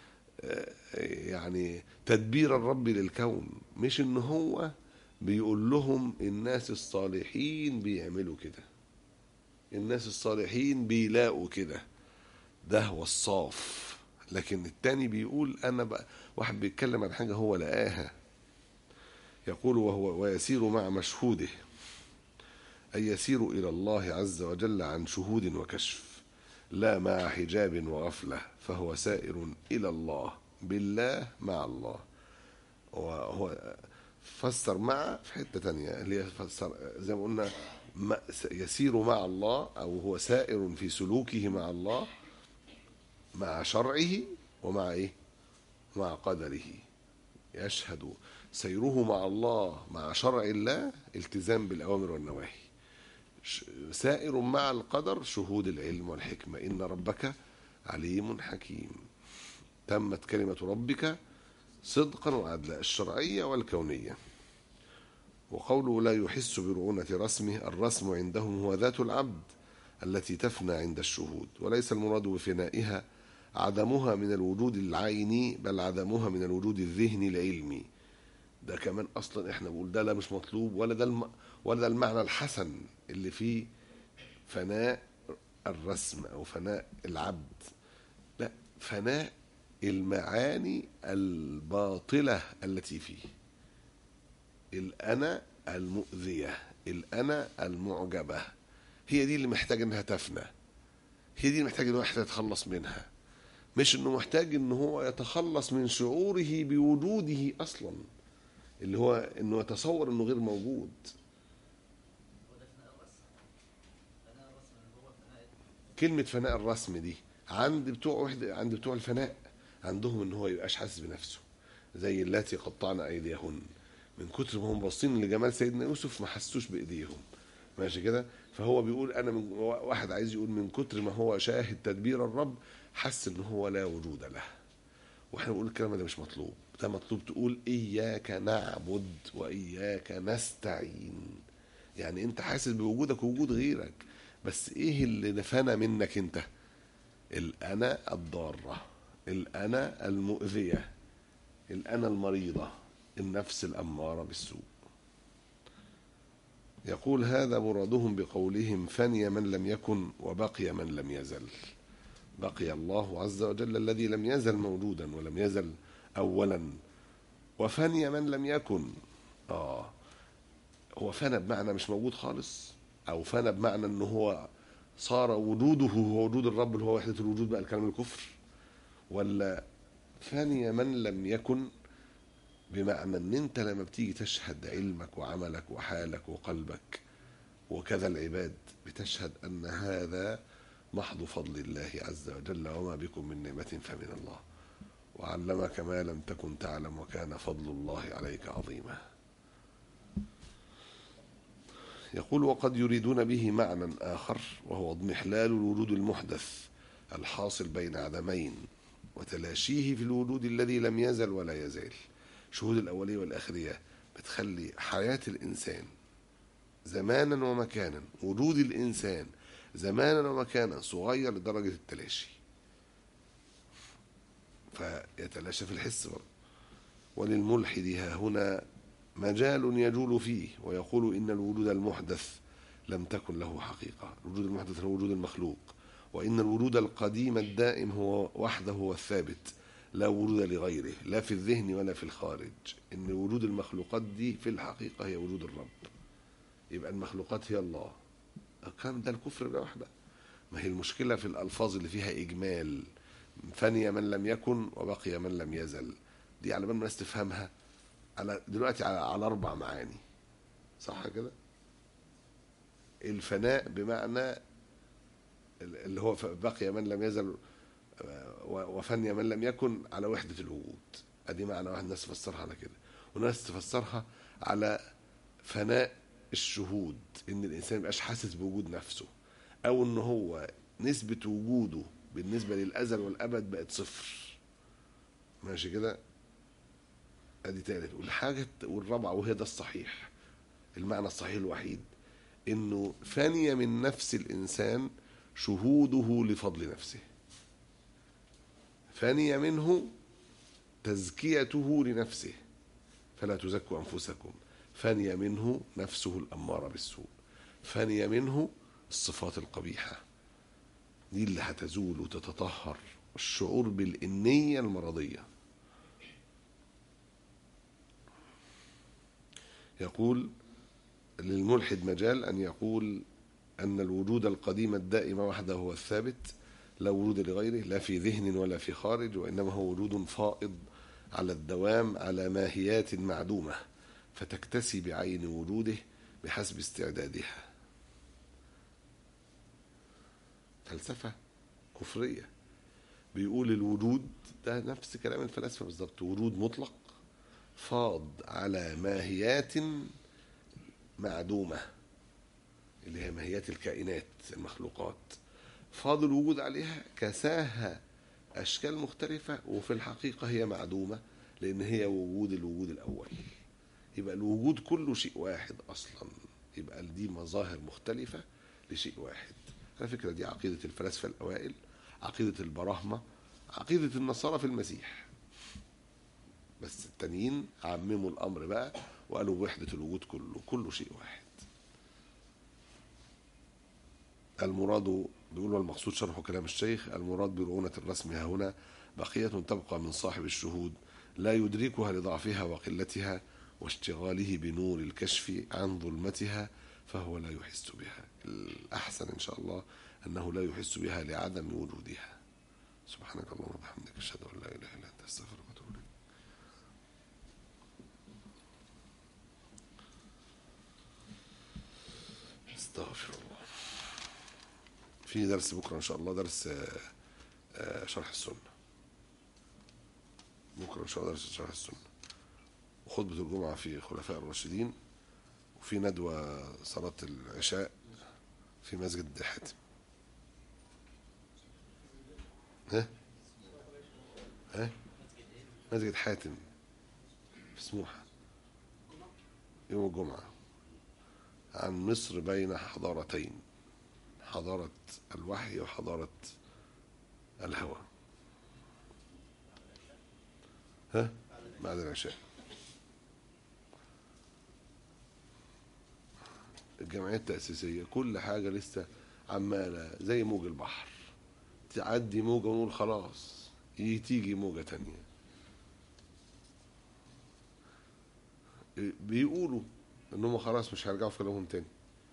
يعني تدبير الرب للكون مش ان هو بيقول لهم الناس الصالحين بيعملوا كده الناس الصالحين بيلاقوا كده ده وصاف لكن التاني بيقول انا بقى واحد بيتكلم عن حاجه هو لقاها يقول وهو ويسير مع مشهوده أي يسير إلى الله عز وجل عن شهود وكشف لا مع حجاب وغفلة فهو سائر إلى الله بالله مع الله وهو فسر مع في حتة تانية اللي هي فسر زي ما قلنا ما- يسير مع الله أو هو سائر في سلوكه مع الله مع شرعه ومع إيه مع قدره يشهد سيره مع الله مع شرع الله التزام بالأوامر والنواهي ش- سائر مع القدر شهود العلم والحكمة إن ربك عليم حكيم تمت كلمة ربك صدقا وعدلا الشرعية والكونية وقوله لا يحس برعونة رسمه الرسم عندهم هو ذات العبد التي تفنى عند الشهود وليس المراد بفنائها عدمها من الوجود العيني بل عدمها من الوجود الذهني العلمي ده كمان اصلا احنا بنقول ده لا مش مطلوب ولا ده الم... ولا ده المعنى الحسن اللي فيه فناء الرسم او فناء العبد لا فناء المعاني الباطله التي فيه الانا المؤذيه الانا المعجبه هي دي اللي محتاج انها تفنى هي دي اللي محتاج الواحد يتخلص منها مش انه محتاج ان هو يتخلص من شعوره بوجوده اصلا اللي هو انه يتصور انه غير موجود هو ده فناء الرسم فناء الرسم اللي هو فناء كلمة فناء الرسم دي عند بتوع وحدة عند بتوع الفناء عندهم ان هو يبقاش حاسس بنفسه زي اللاتي قطعن ايديهن من كتر ما هم باصين لجمال سيدنا يوسف ما حسوش بايديهم ماشي كده فهو بيقول انا من واحد عايز يقول من كتر ما هو شاهد تدبير الرب حس ان هو لا وجود له واحنا بنقول الكلام ده مش مطلوب ده مطلوب تقول اياك نعبد واياك نستعين يعني انت حاسس بوجودك ووجود غيرك بس ايه اللي نفانا منك انت الانا الضاره الانا المؤذيه الانا المريضه النفس الاماره بالسوء يقول هذا مرادهم بقولهم فني من لم يكن وبقي من لم يزل بقي الله عز وجل الذي لم يزل موجودا ولم يزل اولا وفني من لم يكن اه هو فنى بمعنى مش موجود خالص او فنى بمعنى ان هو صار وجوده هو وجود الرب اللي هو وحده الوجود بقى الكلام الكفر ولا فني من لم يكن بمعنى ان انت لما بتيجي تشهد علمك وعملك وحالك وقلبك وكذا العباد بتشهد ان هذا محض فضل الله عز وجل وما بكم من نعمة فمن الله وعلمك ما لم تكن تعلم وكان فضل الله عليك عظيما يقول وقد يريدون به معنى آخر وهو اضمحلال الوجود المحدث الحاصل بين عدمين وتلاشيه في الوجود الذي لم يزل ولا يزال شهود الأولية والآخرية بتخلي حياة الإنسان زمانا ومكانا وجود الإنسان زمانا ومكانا صغير لدرجة التلاشي فيتلاشى في الحس برضه وللملحد ها هنا مجال يجول فيه ويقول إن الوجود المحدث لم تكن له حقيقة الوجود المحدث هو وجود المخلوق وإن الوجود القديم الدائم هو وحده هو الثابت لا وجود لغيره لا في الذهن ولا في الخارج إن وجود المخلوقات دي في الحقيقة هي وجود الرب يبقى المخلوقات هي الله الكلام ده الكفر لوحده ما هي المشكلة في الألفاظ اللي فيها إجمال فني من لم يكن وبقي من لم يزل دي على بال ما الناس تفهمها على دلوقتي على, على أربع معاني صح كده الفناء بمعنى اللي هو بقي من لم يزل وفني من لم يكن على وحدة الوجود ادي معنى واحد الناس تفسرها على كده وناس تفسرها على فناء الشهود ان الانسان ميبقاش حاسس بوجود نفسه او ان هو نسبة وجوده بالنسبة للازل والابد بقت صفر ماشي كده ادي تالت والحاجة والرابعة وهي ده الصحيح المعنى الصحيح الوحيد انه فني من نفس الانسان شهوده لفضل نفسه فني منه تزكيته لنفسه فلا تزكوا انفسكم فني منه نفسه الاماره بالسوء فني منه الصفات القبيحه دي اللي هتزول وتتطهر الشعور بالانيه المرضيه يقول للملحد مجال ان يقول أن الوجود القديم الدائم وحده هو الثابت لا وجود لغيره لا في ذهن ولا في خارج وإنما هو وجود فائض على الدوام على ماهيات معدومة فتكتسي بعين وجوده بحسب استعدادها فلسفة كفرية بيقول الوجود ده نفس كلام الفلاسفة بالظبط وجود مطلق فاض على ماهيات معدومه اللي هي ماهيات الكائنات المخلوقات فاضل الوجود عليها كساها أشكال مختلفة وفي الحقيقة هي معدومة لأن هي وجود الوجود الأول يبقى الوجود كله شيء واحد أصلا يبقى دي مظاهر مختلفة لشيء واحد على فكرة دي عقيدة الفلاسفة الأوائل عقيدة البراهمة عقيدة النصارى في المسيح بس التانيين عمموا الأمر بقى وقالوا وحدة الوجود كله كله شيء واحد المراد بيقول والمقصود شرح كلام الشيخ المراد برؤونة الرسم ها هنا بقية تبقى من صاحب الشهود لا يدركها لضعفها وقلتها واشتغاله بنور الكشف عن ظلمتها فهو لا يحس بها الأحسن إن شاء الله أنه لا يحس بها لعدم وجودها سبحانك اللهم وبحمدك أشهد أن لا إله إلا أنت أستغفرك وأتوب إليك استغفر الله في درس بكرة إن شاء الله درس آه، آه، شرح السنة بكرة إن شاء الله درس شرح السنة وخطبة الجمعة في خلفاء الراشدين وفي ندوة صلاة العشاء في مسجد حاتم ها ها مسجد حاتم في سموحة يوم الجمعة عن مصر بين حضارتين حضارة الوحي وحضارة الهوى ها بعد العشاء الجمعيات التأسيسية كل حاجة لسه عمالة زي موج البحر تعدي موجة ونقول خلاص ي- تيجي موجة تانية بيقولوا انهم خلاص مش هيرجعوا في كلامهم تاني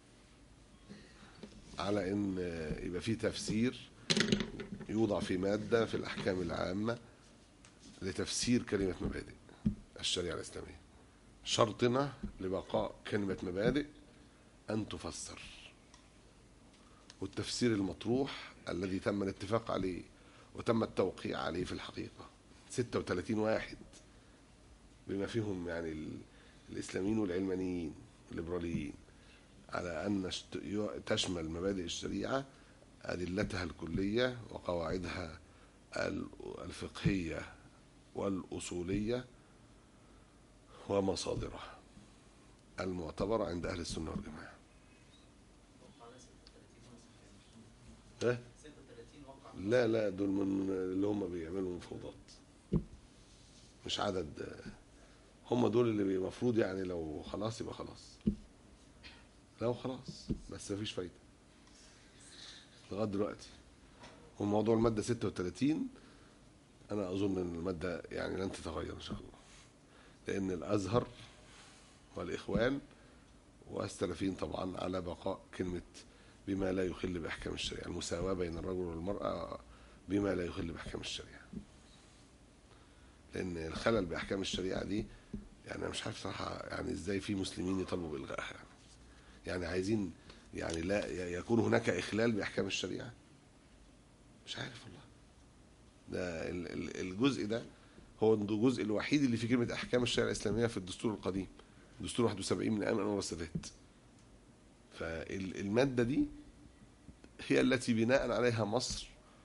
على ان يبقى في تفسير يوضع في مادة في الأحكام العامة لتفسير كلمة مبادئ الشريعة الإسلامية شرطنا لبقاء كلمة مبادئ أن تفسر والتفسير المطروح الذي تم الاتفاق عليه وتم التوقيع عليه في الحقيقة 36 واحد بما فيهم يعني ال- الإسلاميين والعلمانيين الليبراليين على أن اشت- يو- تشمل مبادئ الشريعة أدلتها الكلية وقواعدها ال- الفقهية والأصولية ومصادرها المعتبرة عند أهل السنة والجماعة وقع على 36 ونص ها؟ 36 وقع لا لا دول من اللي هم بيعملوا مفاوضات مش عدد هم دول اللي المفروض يعني لو خلاص يبقى خلاص لو خلاص بس مفيش فايدة لغاية دلوقتي وموضوع المادة 36 أنا أظن أن المادة يعني لن تتغير إن شاء الله لأن الأزهر والإخوان والسلفيين طبعا على بقاء كلمة بما لا يخل بأحكام الشريعة المساواة بين الرجل والمرأة بما لا يخل بأحكام الشريعة لأن الخلل بأحكام الشريعة دي يعني أنا مش عارف صراحة يعني إزاي في مسلمين يطالبوا بإلغائها يعني. يعني عايزين يعني لا يكون هناك إخلال بأحكام الشريعة مش عارف والله ده ال- ال- الجزء ده هو الجزء الوحيد اللي فيه كلمة أحكام الشريعة الإسلامية في الدستور القديم دستور 71 من أيام أنور السادات فالمادة دي هي التي بناء عليها مصر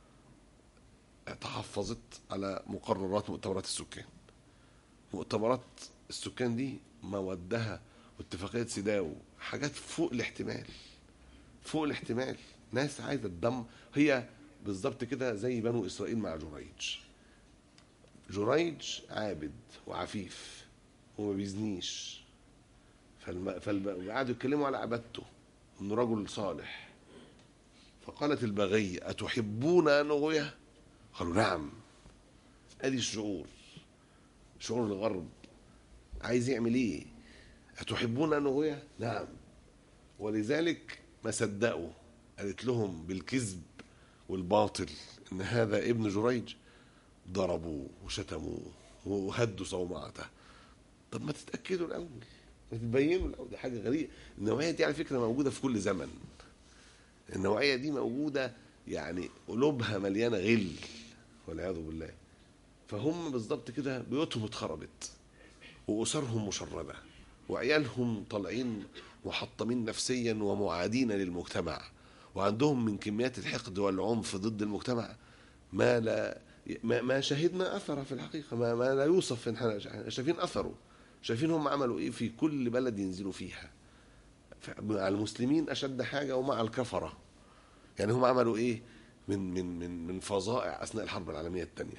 تحفظت على مقررات مؤتمرات السكان مؤتمرات السكان دي مودها واتفاقية سيداو حاجات فوق الاحتمال فوق الاحتمال ناس عايزة الدم هي بالظبط كده زي بنو إسرائيل مع جريج جريج عابد وعفيف وما بيزنيش فالم... فالب... قعدوا يتكلموا على عبادته انه رجل صالح فقالت البغية أتحبون أن أغويه قالوا نعم ادي الشعور شعور الغرب عايز يعمل ايه أتحبون أن أغويه نعم ولذلك ما صدقوا قالت لهم بالكذب والباطل ان هذا ابن جريج ضربوه وشتموه وهدوا صومعته طب ما تتاكدوا الاول ما تبينوا الاول دي حاجه غريبه النوعيه دي على فكره موجوده في كل زمن النوعيه دي موجوده يعني قلوبها مليانه غل والعياذ بالله فهم بالظبط كده بيوتهم اتخربت واسرهم مشرده وعيالهم طالعين محطمين نفسيا ومعادين للمجتمع وعندهم من كميات الحقد والعنف ضد المجتمع ما لا ما, ما شهدنا اثره في الحقيقه ما, ما لا يوصف احنا إحنا شايفين اثره شايفين هم عملوا ايه في كل بلد ينزلوا فيها ف- مع المسلمين اشد حاجه ومع الكفره يعني هم عملوا ايه من من من من فظائع اثناء الحرب العالميه الثانيه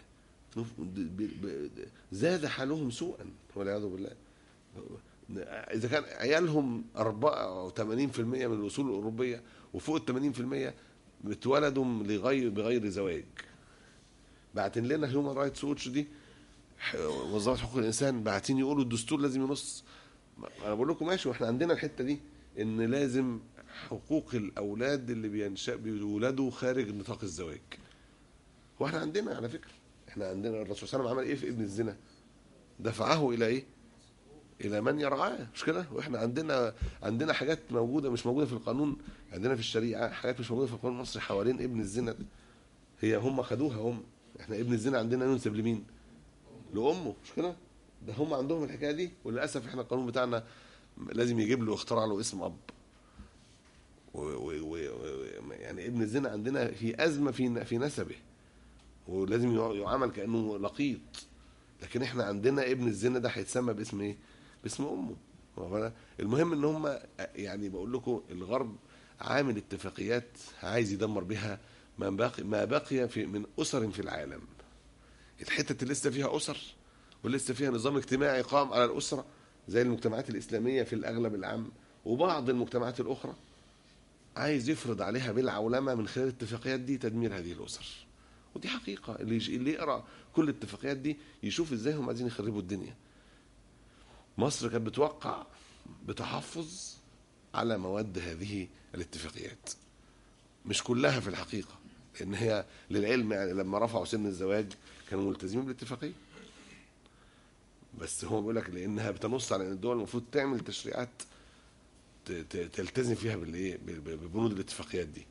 زاد حالهم سوءا والعياذ بالله اذا كان عيالهم 84% من الاصول الاوروبيه وفوق ال 80% اتولدوا لغير بغير زواج بعتين لنا هيومن رايتس ووتش دي ح- وزاره حقوق الانسان باعتين يقولوا الدستور لازم ينص انا بقول لكم ماشي واحنا عندنا الحته دي ان لازم حقوق الاولاد اللي بينشا بيولدوا خارج نطاق الزواج واحنا عندنا على فكره احنا عندنا الرسول صلى الله عليه وسلم عمل ايه في ابن الزنا دفعه الى ايه الى من يرعاه مش كده واحنا عندنا عندنا حاجات موجوده مش موجوده في القانون عندنا في الشريعه حاجات مش موجوده في القانون المصري حوالين ابن الزنا ده. هي هم خدوها هم احنا ابن الزنا عندنا ينسب لمين لامه مش كده ده هم عندهم الحكايه دي وللاسف احنا القانون بتاعنا لازم يجيب له اختراع له اسم اب و و و و يعني ابن الزنا عندنا في ازمه في في نسبه ولازم يع- يعامل كانه لقيط لكن احنا عندنا ابن الزنا ده هيتسمى باسم ايه؟ باسم امه واخد بالك؟ المهم ان هم يعني بقول لكم الغرب عامل اتفاقيات عايز يدمر بها ما بقي ما بقي في من اسر في العالم الحتة اللي لسه فيها اسر ولسه فيها نظام اجتماعي قام على الاسره زي المجتمعات الاسلاميه في الاغلب العام وبعض المجتمعات الاخرى عايز يفرض عليها بالعولمه من خلال الاتفاقيات دي تدمير هذه الاسر ودي حقيقه اللي يج- اللي يقرا كل الاتفاقيات دي يشوف ازاي هم عايزين يخربوا الدنيا مصر كانت بتوقع بتحفظ على مواد هذه الاتفاقيات مش كلها في الحقيقه لان هي للعلم يعني لما رفعوا سن الزواج كانوا ملتزمين بالاتفاقيه بس هو بيقول لك لانها بتنص على ان الدول المفروض تعمل تشريعات ت- ت- تلتزم فيها بالايه ب- ب- ببنود الاتفاقيات دي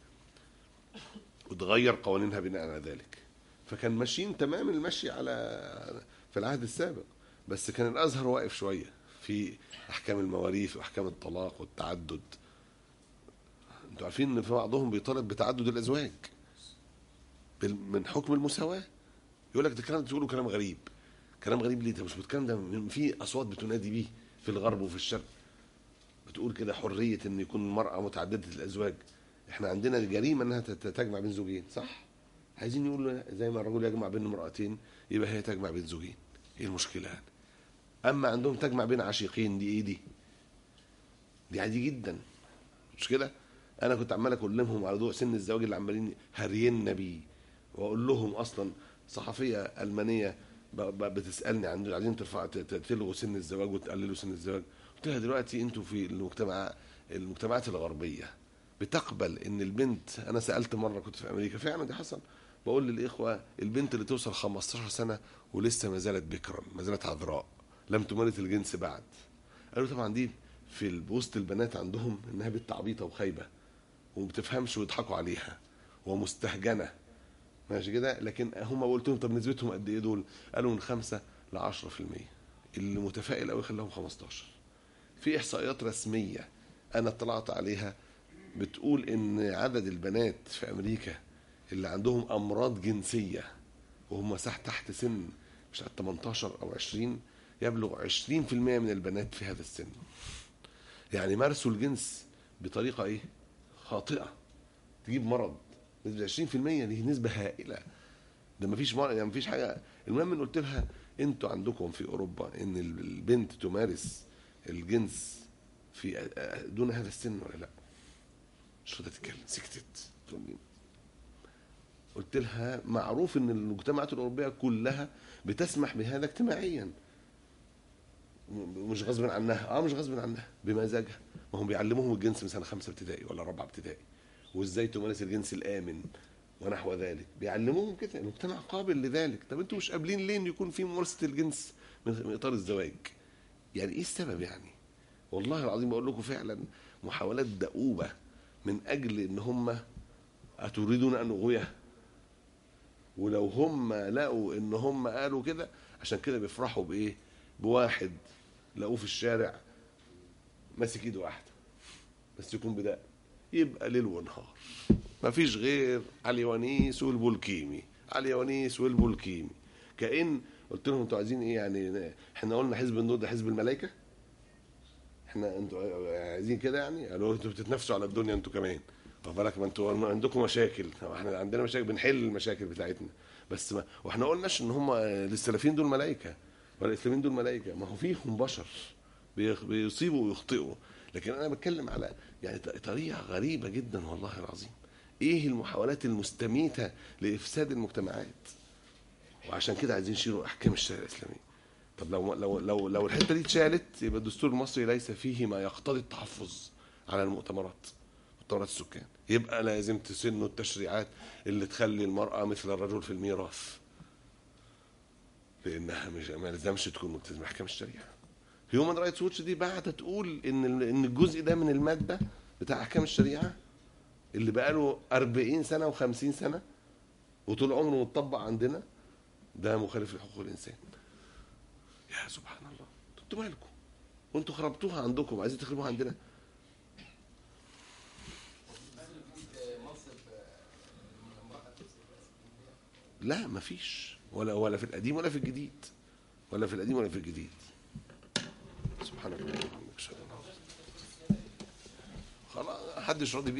وتغير قوانينها بناء على ذلك فكان ماشيين تمام المشي على في العهد السابق بس كان الازهر واقف شويه في احكام المواريث واحكام الطلاق والتعدد انتوا عارفين ان في بعضهم بيطالب بتعدد الازواج بال- من حكم المساواه يقول لك ده كلام تقولوا كلام غريب كلام غريب ليه ده مش بتكلم ده من- في اصوات بتنادي بيه في الغرب وفي الشرق بتقول كده حريه ان يكون المراه متعدده الازواج احنا عندنا جريمه انها تت- تجمع بين زوجين صح عايزين يقولوا زي ما الرجل يجمع بين امرأتين يبقى هي تجمع بين زوجين ايه المشكله يعني اما عندهم تجمع بين عشيقين دي ايه دي دي عادي جدا مش كده انا كنت عمال اكلمهم على ضوء سن الزواج اللي عمالين هرينا بيه واقول لهم اصلا صحفيه المانيه ب- ب- بتسالني عن عايزين ترفع ت- ت- تلغوا سن الزواج وتقللوا سن الزواج قلت لها دلوقتي انتوا في المجتمع المجتمعات الغربيه بتقبل ان البنت انا سالت مره كنت في امريكا فعلا دي حصل بقول للاخوه البنت اللي توصل 15 سنه ولسه ما زالت بكرا ما زالت عذراء لم تمارس الجنس بعد قالوا طبعا دي في ال- وسط البنات عندهم انها بنت عبيطه وخايبه وما بتفهمش ويضحكوا عليها ومستهجنه ماشي كده لكن هم قلت لهم طب نسبتهم قد ايه دول؟ قالوا من 5 ل 10% اللي متفائل قوي خلاهم 15 في احصائيات رسميه انا اطلعت عليها بتقول ان عدد البنات في امريكا اللي عندهم امراض جنسيه وهم سح تحت سن مش عارف 18 او 20 يبلغ 20% من البنات في هذا السن يعني مارسوا الجنس بطريقه ايه خاطئه تجيب مرض نسبه 20% دي نسبه هائله ده مفيش مرض يعني مفيش حاجه المهم ان قلت لها انتوا عندكم في اوروبا ان البنت تمارس الجنس في دون هذا السن ولا لا مش راضيه تتكلم سكتت قلت لها معروف ان المجتمعات الاوروبيه كلها بتسمح بهذا اجتماعيا مش غصب عنها اه مش غصب عنها بمزاجها ما هم بيعلموهم الجنس من سنه خمسه ابتدائي ولا رابعه ابتدائي وازاي تمارس الجنس الامن ونحو ذلك بيعلموهم كده المجتمع قابل لذلك طب انتوا مش قابلين ليه ان يكون في ممارسه الجنس من اطار الزواج يعني ايه السبب يعني والله العظيم بقول لكم فعلا محاولات دؤوبه من اجل ان هم اتريدون ان اغويه ولو هم لقوا ان هم قالوا كده عشان كده بيفرحوا بايه بواحد لقوه في الشارع ماسك ايد واحده بس يكون بداء يبقى ليل ونهار مفيش غير علي ونيس والبولكيمي علي ونيس والبولكيمي كأن قلت لهم انتوا عايزين ايه يعني احنا قلنا حزب النور ده حزب الملائكه احنا انتوا عايزين كده يعني قالوا انتوا بتتنافسوا على الدنيا انتوا كمان واخد بالك ما انتوا عندكم مشاكل احنا عندنا مشاكل بنحل المشاكل بتاعتنا بس ما واحنا قلناش ان هم السلفيين دول ملائكه ولا الاسلاميين دول ملائكه ما هو فيهم بشر بيخ- بيصيبوا ويخطئوا لكن انا بتكلم على يعني ط- طريقه غريبه جدا والله العظيم ايه المحاولات المستميته لافساد المجتمعات وعشان كده عايزين يشيلوا احكام الشريعه الاسلاميه طب لو لو لو لو الحته دي اتشالت يبقى الدستور المصري ليس فيه ما يقتضي التحفظ على المؤتمرات مؤتمرات السكان يبقى لازم تسنوا التشريعات اللي تخلي المراه مثل الرجل في الميراث لانها مش ما لازمش تكون ملتزمه باحكام الشريعه هيومن رايتس ووتش دي بعد تقول ان ال- ان الجزء ده من الماده بتاع احكام الشريعه اللي بقاله 40 سنه و50 سنه وطول عمره متطبق عندنا ده مخالف لحقوق الانسان يا سبحان الله انتوا مالكم وانتوا خربتوها عندكم عايزين تخربوها عندنا منصب امرأة تمسك لا مفيش ولا ولا في القديم ولا في الجديد ولا في القديم ولا في الجديد سبحانك اللهم وبحمدك اشهد ان لا اله الا انت خلاص محدش راضي بيه